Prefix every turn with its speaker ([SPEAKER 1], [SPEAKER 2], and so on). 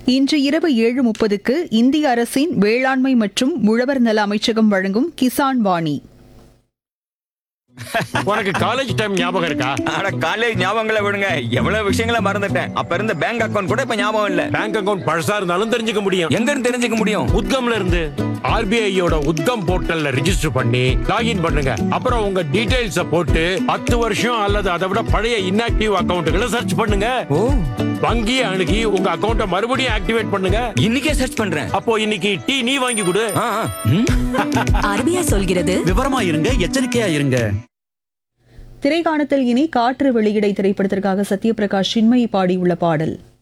[SPEAKER 1] இன்று இரவு ஏழு முப்பதுக்கு இந்திய அரசின் வேளாண்மை மற்றும் உழவர் நல அமைச்சகம் வழங்கும் கிசான் வாணி
[SPEAKER 2] உனக்கு காலேஜ் டைம் ஞாபகம் இருக்கா
[SPEAKER 3] ஆனா காலேஜ் ஞாபகங்களை விடுங்க எவ்வளவு விஷயங்களை மறந்துட்டேன் அப்ப இருந்த பேங்க் அக்கவுண்ட் கூட இப்ப ஞாபகம் இல்ல
[SPEAKER 2] பேங்க் அக்கவுண்ட் பழசா இருந்தாலும் தெரிஞ்சுக்க முடியும்
[SPEAKER 3] எங்க இருந்து தெரிஞ்சுக்க முடியும்
[SPEAKER 2] உத்கம்ல இருந்து ஆர்பிஐயோட உத்கம் போர்ட்டல்ல ரெஜிஸ்டர் பண்ணி லாகின் பண்ணுங்க அப்புறம் உங்க டீடைல்ஸ போட்டு பத்து வருஷம் அல்லது அதை விட பழைய இன்ஆக்டிவ் அக்கவுண்ட்களை சர்ச் பண்ணுங்க
[SPEAKER 3] ஓ
[SPEAKER 2] வங்கி அணுகி உங்க அக்கவுண்ட மறுபடியும் ஆக்டிவேட் பண்ணுங்க
[SPEAKER 3] இன்னைக்கே சர்ச் பண்றேன்
[SPEAKER 2] அப்போ இன்னைக்கு டீ நீ வாங்கி கொடு
[SPEAKER 3] ஆ, ஆ. ம்.
[SPEAKER 4] ஆர்பிஐ சொல்கிறது
[SPEAKER 5] விவரமா இருங்க எச்சரிக்கையா இருங்க
[SPEAKER 1] திரைக்காணத்தில் இனி காற்று வெளியிடை திரைப்படத்திற்காக சத்யபிரகாஷ் சின்மயி பாடியுள்ள பாடல்